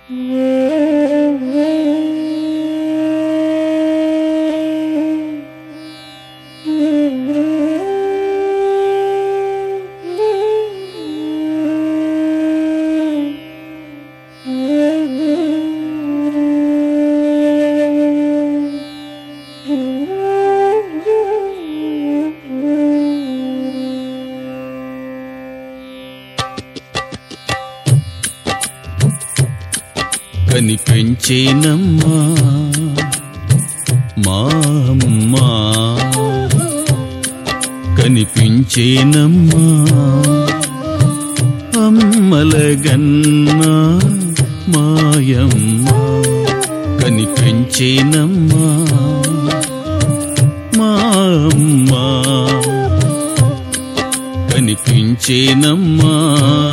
కనిపించేనమ్మా మా అమ్మా కనిపించేనమ్మా అమ్మలగన్నా మాయమ్మ కనిపించేనమ్మా మా అమ్మా కనిపించేనమ్మా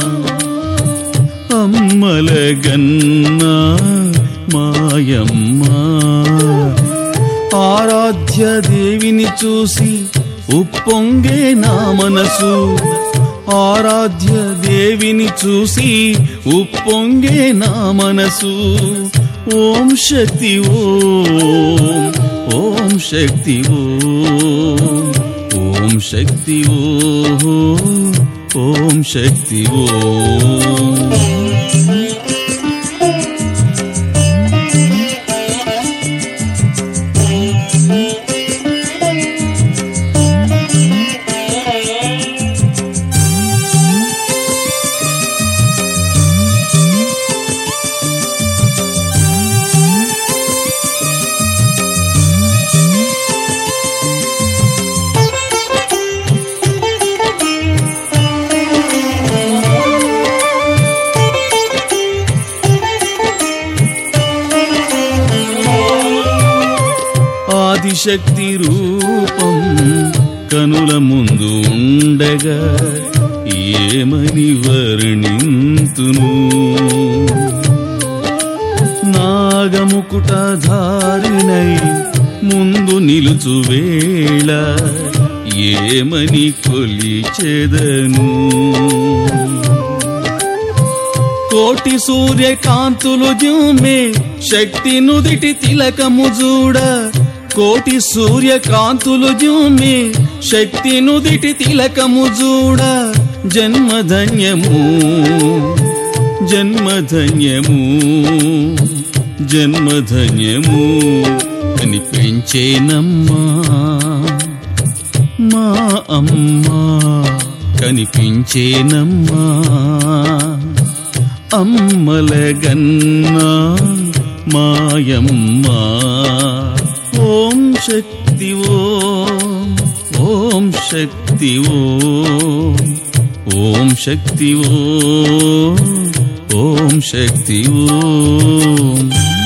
అమ్మలగన్నా మాయమ్మ ఆరాధ్య దేవిని చూసి ఉప్పొంగే నా మనసు ఆరాధ్య దేవిని చూసి ఉప్పొంగే నా మనసు ఓం శక్తి ఓం ఓం శక్తి ఓం ఓం శక్తి ఓం ఓం శక్తి ఓం ఆదిశక్తి రూపం కనుల ముందు ఉండగా ఏమని వర్ణింతును నాగముకుటధారిణై ముందు నిలుచు వేళ ఏమని కొలిచెదను కోటి సూర్యకాంతులు జుమ్మే శక్తి నుదిటి తిలకము చూడ కోటి సూర్యకాంతులు జుమ్మే శక్తి నుదిటి తిలకము చూడ జన్మధన్యము జన్మధన్యము జన్మధన్యము కనిపించేనమ్మా మా అమ్మా కనిపించేనమ్మా అమ్మలగన్నా మాయమ్మ ఓం శక్తి ఓం ఓం శక్తి ఓం ఓం శక్తి ఓం ఓం శక్తి ఓం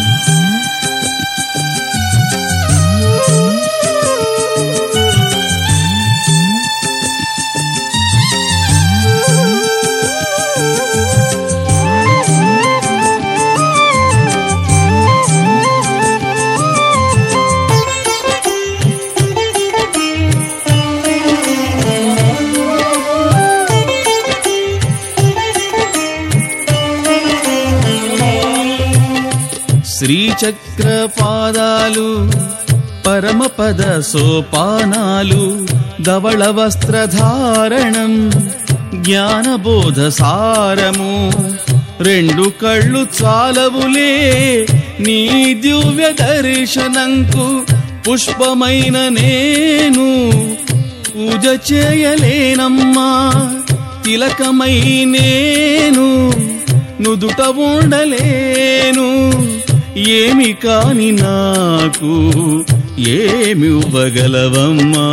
శ్రీచక్ర పాదాలు పరమపద సోపానాలు ధవళ వస్త్రధారణం జ్ఞానబోధ సారము రెండు కళ్ళు చాలవులే నీ దివ్య దర్శనంకు పుష్పమైన నేను పూజ చేయలేనమ్మా తిలకమై నేను నుదుట ఉండలేను ఏమి కాని నాకు ఏమి ఇవ్వగలవమ్మా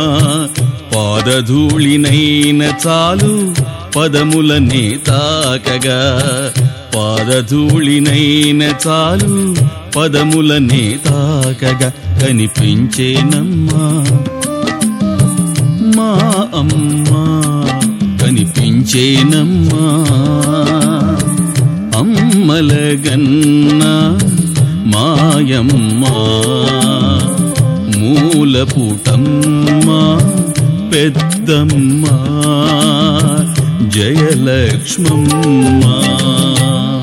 పాదధూళినైన చాలు పదములనే తాకగా పాదధూళినైన చాలు పదములనే తాకగా కనిపించేనమ్మా మా అమ్మా కనిపించేనమ్మా అమ్మలగన్నా మాయమ్మా మూలపుటమ్మా పెద్దమ్మా జయలక్ష్మమ్మా